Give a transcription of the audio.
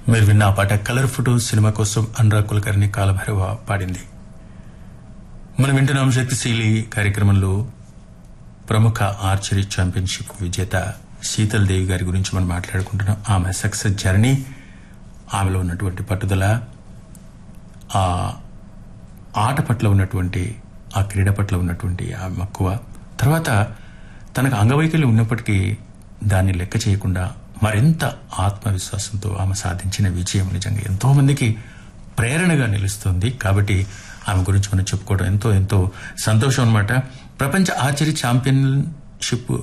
మీరు విన్న ఆ పాట కలర్ ఫోటో సినిమా కోసం అనురాగ్ కులకర్ణి కాలభైరవ పాడింది మనం వింటున్నాం శక్తిశీలి కార్యక్రమంలో ప్రముఖ ఆర్చరీ ఛాంపియన్షిప్ విజేత శీతల్ దేవి గారి గురించి మనం మాట్లాడుకుంటున్నాం ఆమె సక్సెస్ జర్నీ ఆమెలో ఉన్నటువంటి పట్టుదల ఆ ఆట పట్ల ఉన్నటువంటి ఆ క్రీడ పట్ల ఉన్నటువంటి ఆ మక్కువ తర్వాత తనకు అంగవైకల్యం ఉన్నప్పటికీ దాన్ని లెక్క చేయకుండా మరింత ఆత్మవిశ్వాసంతో ఆమె సాధించిన విజయం నిజంగా ఎంతో మందికి ప్రేరణగా నిలుస్తుంది కాబట్టి ఆమె గురించి మనం చెప్పుకోవడం ఎంతో ఎంతో సంతోషం అనమాట ప్రపంచ ఆర్చరీ ఛాంపియన్షిప్